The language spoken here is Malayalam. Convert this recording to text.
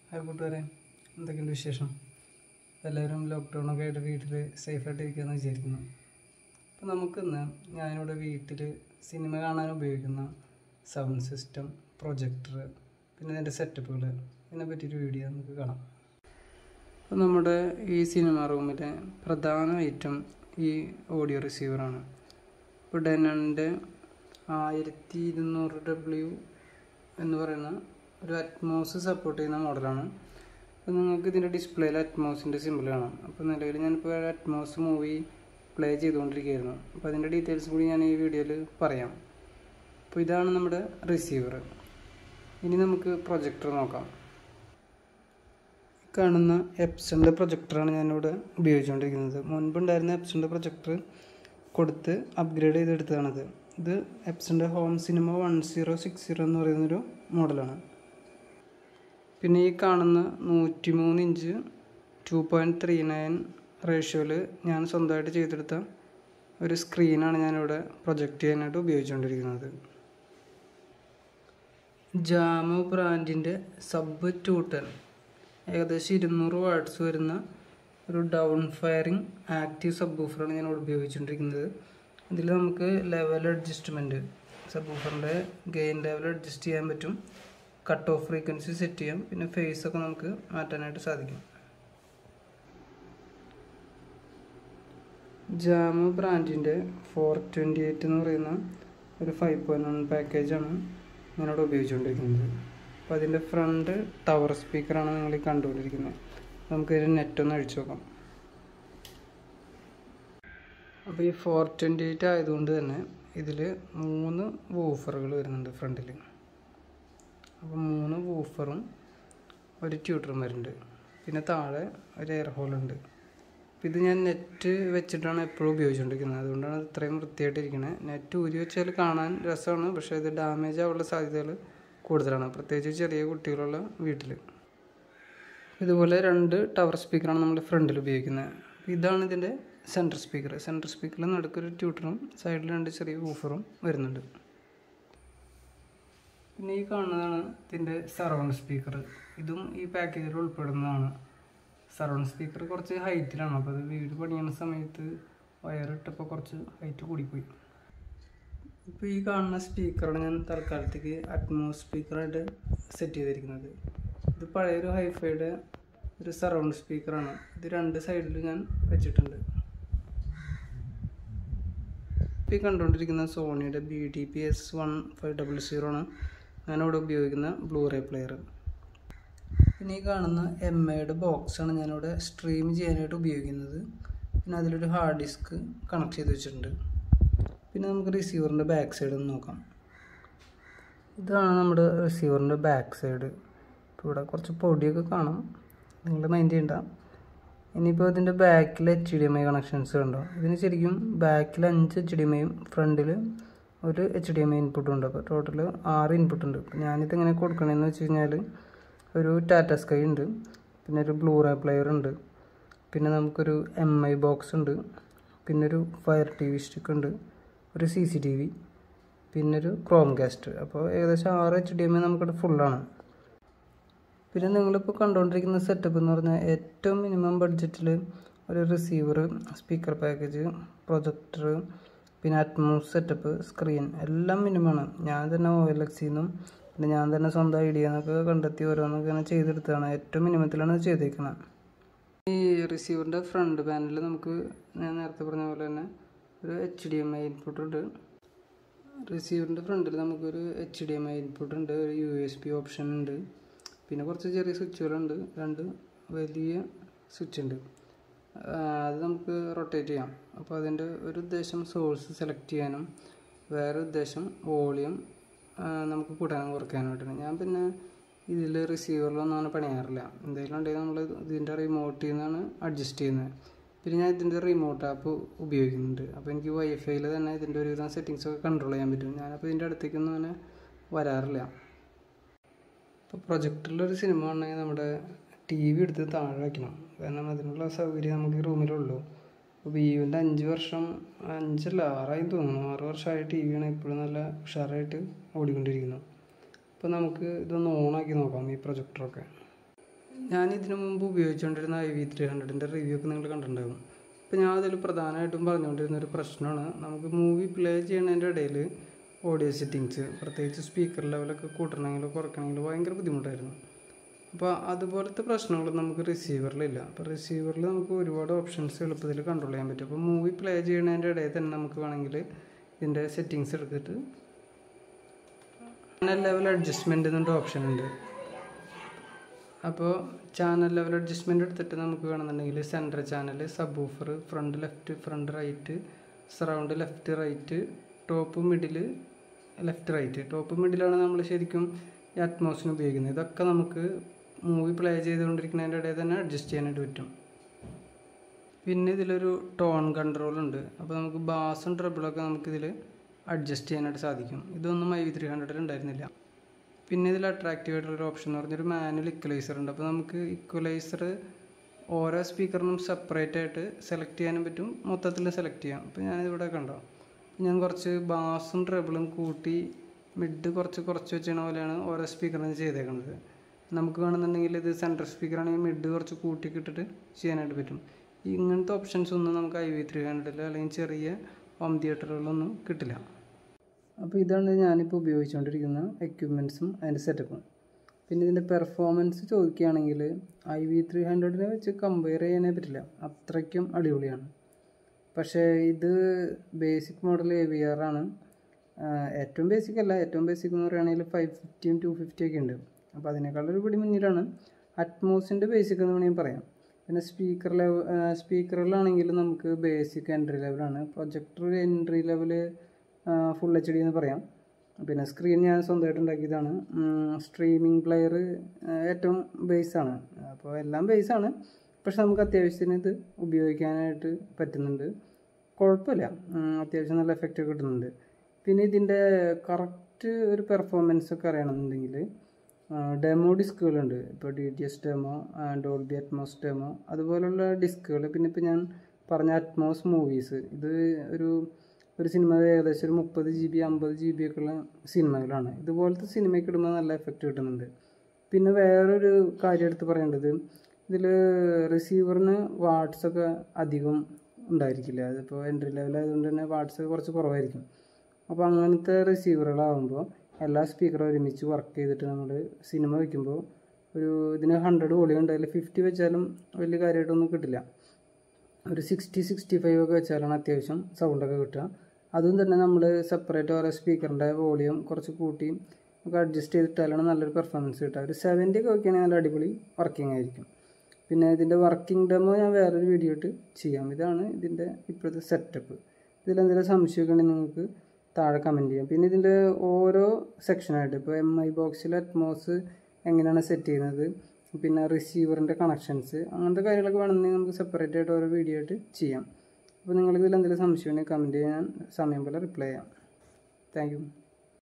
ഹായ് കൂട്ടുകാരെ എന്തൊക്കെയുണ്ട് വിശേഷം എല്ലാവരും ലോക്ക്ഡൗണൊക്കെ ആയിട്ട് വീട്ടിൽ സേഫായിട്ട് ഇരിക്കുകയെന്ന് വിചാരിക്കുന്നു അപ്പോൾ നമുക്കിന്ന് ഞാനിവിടെ വീട്ടിൽ സിനിമ കാണാൻ ഉപയോഗിക്കുന്ന സൗണ്ട് സിസ്റ്റം പ്രൊജക്ടർ പിന്നെ ഇതിൻ്റെ സെറ്റപ്പുകൾ ഇതിനെ പറ്റിയൊരു വീഡിയോ നമുക്ക് കാണാം അപ്പോൾ നമ്മുടെ ഈ സിനിമ റൂമിലെ പ്രധാന ഐറ്റം ഈ ഓഡിയോ റിസീവറാണ് ഇപ്പോൾ ഡെനൻ്റെ ആയിരത്തി ഇരുന്നൂറ് ഡബ്ല്യു എന്ന് പറയുന്ന ഒരു അറ്റ്മോസ് സപ്പോർട്ട് ചെയ്യുന്ന മോഡലാണ് അപ്പോൾ നിങ്ങൾക്ക് ഇതിൻ്റെ ഡിസ്പ്ലേയിൽ അറ്റ്മോസിൻ്റെ സിമ്പിൾ കാണാം അപ്പോൾ നിലവിൽ ഞാനിപ്പോൾ അറ്റ്മോസ് മൂവി പ്ലേ ചെയ്തുകൊണ്ടിരിക്കുകയായിരുന്നു അപ്പോൾ അതിൻ്റെ ഡീറ്റെയിൽസ് കൂടി ഞാൻ ഈ വീഡിയോയിൽ പറയാം അപ്പോൾ ഇതാണ് നമ്മുടെ റിസീവർ ഇനി നമുക്ക് പ്രൊജക്ടർ നോക്കാം കാണുന്ന എപ്സണിൻ്റെ പ്രൊജക്ടറാണ് ഞാനിവിടെ ഉപയോഗിച്ചുകൊണ്ടിരിക്കുന്നത് മുൻപുണ്ടായിരുന്ന എപ്സണിൻ്റെ പ്രൊജക്ടർ കൊടുത്ത് അപ്ഗ്രേഡ് ചെയ്തെടുത്തതാണത് ഇത് എപ്സണിൻ്റെ home cinema one zero six zero എന്ന് പറയുന്നൊരു മോഡലാണ് പിന്നെ ഈ കാണുന്ന നൂറ്റി മൂന്ന് inch two point three nine റേഷ്യോയിൽ ഞാൻ സ്വന്തമായിട്ട് ചെയ്തെടുത്ത ഒരു സ്ക്രീനാണ് ഞാനിവിടെ പ്രൊജക്റ്റ് ചെയ്യാനായിട്ട് ഉപയോഗിച്ചുകൊണ്ടിരിക്കുന്നത് ജാമോ ബ്രാൻഡിൻ്റെ സബ് ടു ടെൻ ഏകദേശം ഇരുന്നൂറ് വാട്ട്സ് വരുന്ന ഒരു ഡൗൺ ഫയറിംഗ് ആക്റ്റീവ് സബ് ഊഫറാണ് ഞാൻ ഇവിടെ ഉപയോഗിച്ചുകൊണ്ടിരിക്കുന്നത് ഇതിൽ നമുക്ക് ലെവൽ അഡ്ജസ്റ്റ്മെൻറ്റ് സബ് ഊഫറിൻ്റെ ഗെയിൻ ലെവൽ അഡ്ജസ്റ്റ് ചെയ്യാൻ പറ്റും കട്ട് ഓഫ് ഫ്രീക്വൻസി സെറ്റ് ചെയ്യാം പിന്നെ ഫേസ് ഒക്കെ നമുക്ക് മാറ്റാനായിട്ട് സാധിക്കും ജാമോ ബ്രാൻഡിൻ്റെ ഫോർ ട്വൻറ്റി എയ്റ്റ് എന്ന് പറയുന്ന ഒരു ഫൈവ് പോയിൻറ്റ് വൺ പാക്കേജാണ് ഞാനിവിടെ ഉപയോഗിച്ചുകൊണ്ടിരിക്കുന്നത് അപ്പോൾ അതിൻ്റെ ഫ്രണ്ട് ടവർ സ്പീക്കറാണ് നിങ്ങൾ ഈ കണ്ടുകൊണ്ടിരിക്കുന്നത് നമുക്ക് ഇതിന് നെറ്റ് ഒന്ന് അഴിച്ചു നോക്കാം അപ്പോൾ ഈ ഫോർ ട്വൻറ്റി എയ്റ്റ് ആയതുകൊണ്ട് തന്നെ ഇതിൽ മൂന്ന് വൂഫറുകൾ വരുന്നുണ്ട് ഫ്രണ്ടിൽ അപ്പോൾ മൂന്ന് വൂഫറും ഒരു ട്യൂട്ടറും വരുന്നുണ്ട് പിന്നെ താഴെ ഒരു എയർ ഹോളുണ്ട് അപ്പോൾ ഇത് ഞാൻ നെറ്റ് വെച്ചിട്ടാണ് എപ്പോഴും ഉപയോഗിച്ചുകൊണ്ടിരിക്കുന്നത് അതുകൊണ്ടാണ് ഇത് ഇത്രയും വൃത്തിയായിട്ടിരിക്കുന്നത് നെറ്റ് ഊരി വെച്ചാൽ കാണാൻ രസമാണ് പക്ഷേ ഇത് ഡാമേജ് ആവാനുള്ള സാധ്യതകൾ കൂടുതലാണ് പ്രത്യേകിച്ച് ചെറിയ കുട്ടികളുള്ള വീട്ടിൽ ഇതുപോലെ രണ്ട് ടവർ സ്പീക്കറാണ് നമ്മൾ ഫ്രണ്ടിൽ ഉപയോഗിക്കുന്നത് ഇതാണ് ഇതിൻ്റെ സെൻറ്റർ സ്പീക്കർ സെൻറ്റർ സ്പീക്കറിൽ നടുക്കൊരു ട്യൂട്ടറും സൈഡിൽ രണ്ട് ചെറിയ ഊഫറും വരുന്നുണ്ട് പിന്നെ ഈ കാണുന്നതാണ് ഇതിൻ്റെ സറൗണ്ട് സ്പീക്കർ ഇതും ഈ പാക്കേജിൽ ഉൾപ്പെടുന്നതാണ് സറൗണ്ട് സ്പീക്കർ കുറച്ച് ഹൈറ്റിലാണ് അപ്പോൾ അത് വീട് പണിയുന്ന സമയത്ത് വയറിട്ടപ്പോൾ കുറച്ച് ഹൈറ്റ് കൂടിപ്പോയി ഇപ്പോൾ ഈ കാണുന്ന സ്പീക്കറാണ് ഞാൻ തൽക്കാലത്തേക്ക് അറ്റ്മോസ് സ്പീക്കറായിട്ട് സെറ്റ് ചെയ്തിരിക്കുന്നത് ഇത് പഴയൊരു ഹൈഫൈയുടെ ഒരു സറൗണ്ട് സ്പീക്കറാണ് ഇത് രണ്ട് സൈഡിലും ഞാൻ വെച്ചിട്ടുണ്ട് ഇപ്പോൾ ഈ കണ്ടുകൊണ്ടിരിക്കുന്ന സോണിയുടെ B T P S one five double zero ആണ് ഞാനിവിടെ ഉപയോഗിക്കുന്ന ബ്ലൂറേ പ്ലെയർ പിന്നെ ഈ കാണുന്ന എം എയുടെ ബോക്സാണ് ഞാനിവിടെ സ്ട്രീം ചെയ്യാനായിട്ട് ഉപയോഗിക്കുന്നത് പിന്നെ അതിലൊരു ഹാർഡ് ഡിസ്ക് കണക്ട് ചെയ്ത് വെച്ചിട്ടുണ്ട് പിന്നെ നമുക്ക് റിസീവറിൻ്റെ ബാക്ക് സൈഡ് ഒന്ന് നോക്കാം ഇതാണ് നമ്മുടെ റിസീവറിൻ്റെ ബാക്ക് സൈഡ് ഇപ്പോൾ ഇവിടെ കുറച്ച് പൊടിയൊക്കെ കാണാം നിങ്ങൾ മൈൻഡ് ചെയ്യണ്ട ഇനിയിപ്പോൾ ഇതിൻ്റെ ബാക്കിൽ H D M I connections കണ്ടോ ഇതിന് ശരിക്കും ബാക്കിൽ അഞ്ച് എച്ച് ഡി എം ഐയും ഫ്രണ്ടിൽ ഒരു എച്ച് ഡി എം ഐ ഇൻപുട്ടും ഉണ്ട് അപ്പോൾ ടോട്ടൽ ആറ് ഇൻപുട്ട് ഉണ്ട് ഞാനിത് എങ്ങനെ കൊടുക്കണമെന്ന് വെച്ച് കഴിഞ്ഞാൽ ഒരു ടാറ്റ സ്കൈ ഉണ്ട് പിന്നെ ഒരു ബ്ലൂറേ പ്ലെയർ ഉണ്ട് പിന്നെ നമുക്കൊരു എം ഐ ബോക്സ് ഉണ്ട് പിന്നെ ഒരു ഫയർ ടി വി സ്റ്റിക്ക് ഉണ്ട് ഒരു സി സി ടി വി പിന്നെ ഒരു ക്രോം കാസ്റ്റ് അപ്പോൾ ഏകദേശം ആറ് എച്ച് ഡി എം ഐ നമുക്കിവിടെ ഫുള്ളാണ് പിന്നെ നിങ്ങളിപ്പോൾ കണ്ടുകൊണ്ടിരിക്കുന്ന സെറ്റപ്പ് എന്ന് പറഞ്ഞാൽ ഏറ്റവും മിനിമം ബഡ്ജറ്റിൽ ഒരു റിസീവർ സ്പീക്കർ പാക്കേജ് പ്രൊജക്ടർ പിന്നെ അറ്റ്മോസ് സെറ്റപ്പ് സ്ക്രീൻ എല്ലാം മിനിമമാണ് ഞാൻ തന്നെ ഒ എൽ എക്സിൽ നിന്നും പിന്നെ ഞാൻ തന്നെ സ്വന്തം ഐഡിയ എന്നൊക്കെ കണ്ടെത്തി ഓരോന്നൊക്കെ ഇങ്ങനെ ചെയ്തെടുത്തതാണ് ഏറ്റവും മിനിമത്തിലാണ് ഇത് ചെയ്തേക്കുന്നത് ഈ റിസീവറിൻ്റെ ഫ്രണ്ട് പാനലിൽ നമുക്ക് ഞാൻ നേരത്തെ പറഞ്ഞ പോലെ തന്നെ ഒരു H D M I input ഉണ്ട് റിസീവറിൻ്റെ ഫ്രണ്ടിൽ നമുക്കൊരു H D M I input ഉണ്ട് ഒരു യു എസ് ബി ഓപ്ഷൻ ഉണ്ട് പിന്നെ കുറച്ച് ചെറിയ സ്വിച്ചുകളുണ്ട് രണ്ട് വലിയ സ്വിച്ച് ഉണ്ട് അത് നമുക്ക് റൊട്ടേറ്റ് ചെയ്യാം അപ്പോൾ അതിൻ്റെ ഒരു ഉദ്ദേശം സോഴ്സ് സെലക്ട് ചെയ്യാനും വേറെ ഉദ്ദേശം വോളിയം നമുക്ക് കൂട്ടാനും കുറയ്ക്കാനായിട്ടാണ് ഞാൻ പിന്നെ ഇതിൽ റിസീവറിലൊന്നും അങ്ങനെ പണിയാറില്ല എന്തെങ്കിലും ഉണ്ടെങ്കിൽ നമ്മൾ ഇതിൻ്റെ റിമോട്ടിൽ നിന്നാണ് അഡ്ജസ്റ്റ് ചെയ്യുന്നത് പിന്നെ ഞാൻ ഇതിൻ്റെ റിമോട്ട് ആപ്പ് ഉപയോഗിക്കുന്നുണ്ട് അപ്പോൾ എനിക്ക് വൈഫൈയിൽ തന്നെ ഇതിൻ്റെ ഒരുവിധം സെറ്റിങ്സ് ഒക്കെ കൺട്രോൾ ചെയ്യാൻ പറ്റും ഞാനപ്പോൾ ഇതിൻ്റെ അടുത്തേക്കൊന്നും അങ്ങനെ വരാറില്ല ഇപ്പോൾ പ്രൊജക്ടറിലൊരു സിനിമ ഉണ്ടെങ്കിൽ നമ്മുടെ ടി വി എടുത്ത് താഴെ വയ്ക്കണം കാരണം അതിനുള്ള സൗകര്യം നമുക്ക് ഈ റൂമിലുള്ളൂ അപ്പോൾ വിയുവിൻ്റെ അഞ്ച് വർഷം അഞ്ചല്ല ആറായി തോന്നുന്നു ആറ് വർഷമായ ടി വിയാണ് ഇപ്പോഴും നല്ല ഉഷാറായിട്ട് ഓടിക്കൊണ്ടിരിക്കുന്നു അപ്പോൾ നമുക്ക് ഇതൊന്ന് ഓണാക്കി നോക്കാം ഈ പ്രൊജക്ടറൊക്കെ ഞാൻ ഇതിനു മുമ്പ് ഉപയോഗിച്ചുകൊണ്ടിരുന്ന ഐ വി ത്രീ ഹൺഡ്രഡിൻ്റെ റിവ്യൂ ഒക്കെ നിങ്ങൾ കണ്ടിട്ടുണ്ടാകും അപ്പോൾ ഞാൻ അതിൽ പ്രധാനമായിട്ടും പറഞ്ഞുകൊണ്ടിരുന്ന ഒരു പ്രശ്നമാണ് നമുക്ക് മൂവി പ്ലേ ചെയ്യുന്നതിൻ്റെ ഇടയിൽ ഓഡിയോ സെറ്റിങ്സ് പ്രത്യേകിച്ച് സ്പീക്കർ ലെവലൊക്കെ കൂട്ടണമെങ്കിലോ കുറയ്ക്കണമെങ്കിലോ ഭയങ്കര ബുദ്ധിമുട്ടായിരുന്നു അപ്പോൾ അതുപോലത്തെ പ്രശ്നങ്ങൾ നമുക്ക് റിസീവറിലില്ല അപ്പോൾ റിസീവറിൽ നമുക്ക് ഒരുപാട് ഓപ്ഷൻസ് എളുപ്പത്തിൽ കൺട്രോൾ ചെയ്യാൻ പറ്റും അപ്പോൾ മൂവി പ്ലേ ചെയ്യുന്നതിൻ്റെ ഇടയിൽ തന്നെ നമുക്ക് വേണമെങ്കിൽ ഇതിൻ്റെ സെറ്റിങ്സ് എടുത്തിട്ട് ചാനൽ ലെവൽ അഡ്ജസ്റ്റ്മെൻ്റ് എന്നൊരു ഓപ്ഷൻ ഉണ്ട് അപ്പോൾ ചാനൽ ലെവൽ അഡ്ജസ്റ്റ്മെൻ്റ് എടുത്തിട്ട് നമുക്ക് വേണമെന്നുണ്ടെങ്കിൽ centre channel subwoofer front left front right surround left right top middle left right top മിഡിലാണ് നമ്മൾ ശരിക്കും ഈ അറ്റ്മോസിന് ഉപയോഗിക്കുന്നത് ഇതൊക്കെ നമുക്ക് മൂവി പ്ലേ ചെയ്തുകൊണ്ടിരിക്കുന്നതിൻ്റെ ഇടയിൽ തന്നെ അഡ്ജസ്റ്റ് ചെയ്യാനായിട്ട് പറ്റും പിന്നെ ഇതിലൊരു ടോൺ കൺട്രോൾ ഉണ്ട് അപ്പോൾ നമുക്ക് ബാസും ട്രബിളൊക്കെ നമുക്കിതിൽ അഡ്ജസ്റ്റ് ചെയ്യാനായിട്ട് സാധിക്കും ഇതൊന്നും ഐ വി ത്രീ ഹൺഡ്രഡിൽ ഉണ്ടായിരുന്നില്ല പിന്നെ ഇതിൽ അട്രാക്റ്റീവ് ആയിട്ടുള്ളൊരു ഓപ്ഷൻ എന്ന് പറഞ്ഞൊരു മാനുവൽ ഇക്വലൈസർ ഉണ്ട് അപ്പോൾ നമുക്ക് ഇക്വലൈസർ ഓരോ സ്പീക്കറിനും സെപ്പറേറ്റ് ആയിട്ട് സെലക്ട് ചെയ്യാനും പറ്റും മൊത്തത്തിൽ സെലക്ട് ചെയ്യാം അപ്പോൾ ഞാനിതിവിടെ കണ്ടോ ഞാൻ കുറച്ച് ബാസും ട്രബിളും കൂട്ടി മിഡ് കുറച്ച് കുറച്ച് വെച്ചണ പോലെയാണ് ഓരോ സ്പീക്കറിനും ചെയ്തേക്കുന്നത് നമുക്ക് വേണമെന്നുണ്ടെങ്കിൽ ഇത് സെൻട്രൽ സ്പീക്കറാണെങ്കിൽ മിഡ് കുറച്ച് കൂട്ടി ഇട്ടിട്ട് ചെയ്യാനായിട്ട് പറ്റും ഇങ്ങനത്തെ ഓപ്ഷൻസ് ഒന്നും നമുക്ക് ഐ വി ത്രീ ഹൺഡ്രഡിൽ അല്ലെങ്കിൽ ചെറിയ ഹോം തിയേറ്ററുകളിലൊന്നും കിട്ടില്ല അപ്പോൾ ഇതാണ് ഞാനിപ്പോൾ ഉപയോഗിച്ചുകൊണ്ടിരിക്കുന്ന എക്യുപ്മെൻറ്റ്സും അതിൻ്റെ സെറ്റപ്പും പിന്നെ ഇതിൻ്റെ പെർഫോമൻസ് ചോദിക്കുകയാണെങ്കിൽ ഐ വി ത്രീ ഹൺഡ്രഡിനെ വെച്ച് കമ്പയർ ചെയ്യാനേ പറ്റില്ല അത്രയ്ക്കും അടിപൊളിയാണ് പക്ഷേ ഇത് basic model A V R ആണ് ഏറ്റവും ബേസിക് അല്ല ഏറ്റവും ബേസിക് എന്ന് പറയുകയാണെങ്കിൽ ഫൈവ് ഫിഫ്റ്റിയും ടു ഫിഫ്റ്റി ഒക്കെ ഉണ്ട് അപ്പോൾ അതിനേക്കാളൊരു പിടി മുന്നിലാണ് അറ്റ്മോസിൻ്റെ ബേസിക് എന്ന് വേണമെങ്കിൽ പറയാം പിന്നെ സ്പീക്കർ ലെവൽ സ്പീക്കറിലാണെങ്കിൽ നമുക്ക് ബേസിക് എൻട്രി ലെവലാണ് projector entry level full H D എന്ന് പറയാം പിന്നെ സ്ക്രീൻ ഞാൻ സ്വന്തമായിട്ട് ഉണ്ടാക്കിയതാണ് സ്ട്രീമിംഗ് പ്ലെയർ ഏറ്റവും ബേസാണ് അപ്പോൾ എല്ലാം ബേസാണ് പക്ഷെ നമുക്ക് അത്യാവശ്യത്തിന് ഇത് ഉപയോഗിക്കാനായിട്ട് പറ്റുന്നുണ്ട് കുഴപ്പമില്ല അത്യാവശ്യം നല്ല എഫക്റ്റ് കിട്ടുന്നുണ്ട് പിന്നെ ഇതിൻ്റെ കറക്റ്റ് ഒരു പെർഫോമൻസ് ഒക്കെ അറിയണമെന്നുണ്ടെങ്കിൽ ഡെമോ ഡിസ്കുകളുണ്ട് ഇപ്പോൾ D T S demo Dolby Atmos demo അതുപോലുള്ള ഡിസ്കുകൾ പിന്നെ ഇപ്പോൾ ഞാൻ പറഞ്ഞ അറ്റ്മോസ് മൂവീസ് ഇത് ഒരു ഒരു സിനിമ ഏകദേശം ഒരു മുപ്പത് ജി ബി അമ്പത് ജി ബി ഒക്കെ ഉള്ള സിനിമകളാണ് ഇതുപോലത്തെ സിനിമയ്ക്ക് ഇടുമ്പോൾ നല്ല എഫക്റ്റ് കിട്ടുന്നുണ്ട് പിന്നെ വേറൊരു കാര്യം എടുത്ത് പറയേണ്ടത് ഇതിൽ റിസീവറിന് വാട്ട്സ് ഒക്കെ അധികം ഉണ്ടായിരിക്കില്ല അതിപ്പോൾ എൻട്രി ലെവൽ ആയതുകൊണ്ട് തന്നെ വാട്ട്സ് കുറച്ച് കുറവായിരിക്കും അപ്പോൾ അങ്ങനത്തെ റിസീവറുകളാകുമ്പോൾ എല്ലാ സ്പീക്കറും ഒരുമിച്ച് വർക്ക് ചെയ്തിട്ട് നമ്മൾ സിനിമ വയ്ക്കുമ്പോൾ ഒരു ഇതിന് ഹൺഡ്രഡ് വോളിയം ഉണ്ട് അതിൽ ഫിഫ്റ്റി വെച്ചാലും വലിയ കാര്യമായിട്ടൊന്നും കിട്ടില്ല ഒരു സിക്സ്റ്റി സിക്സ്റ്റി ഫൈവ് ഒക്കെ വെച്ചാലാണ് അത്യാവശ്യം സൗണ്ടൊക്കെ കിട്ടുക അതും തന്നെ നമ്മൾ സെപ്പറേറ്റ് ഓരോ സ്പീക്കറിൻ്റെ വോളിയം കുറച്ച് കൂട്ടി നമുക്ക് അഡ്ജസ്റ്റ് ചെയ്തിട്ടാലാണ് നല്ലൊരു പെർഫോമൻസ് കിട്ടുക ഒരു സെവൻറ്റി ഒക്കെ വയ്ക്കുകയാണെങ്കിൽ നല്ല അടിപൊളി വർക്കിംഗ് ആയിരിക്കും പിന്നെ ഇതിൻ്റെ വർക്കിംഗ് ഡെമോ ഞാൻ വേറൊരു വീഡിയോ ഇട്ട് ചെയ്യാം ഇതാണ് ഇതിൻ്റെ ഇപ്പോഴത്തെ സെറ്റപ്പ് ഇതിലെന്തെങ്കിലും സംശയമൊക്കെ ഉണ്ടെങ്കിൽ നിങ്ങൾക്ക് താഴെ കമൻറ്റ് ചെയ്യാം പിന്നെ ഇതിൻ്റെ ഓരോ സെക്ഷനായിട്ട് ഇപ്പോൾ എം ഐ ബോക്സിൽ അറ്റ്മോസ് എങ്ങനെയാണ് സെറ്റ് ചെയ്യുന്നത് പിന്നെ റിസീവറിൻ്റെ കണക്ഷൻസ് അങ്ങനത്തെ കാര്യങ്ങളൊക്കെ വേണമെങ്കിൽ നമുക്ക് സെപ്പറേറ്റ് ആയിട്ട് ഓരോ വീഡിയോ ആയിട്ട് ചെയ്യാം അപ്പോൾ നിങ്ങളിതിൽ എന്തെങ്കിലും സംശയം ഉണ്ടെങ്കിൽ കമൻറ്റ് ചെയ്യാൻ സമയം പോലെ റിപ്ലൈ ചെയ്യാം താങ്ക് യു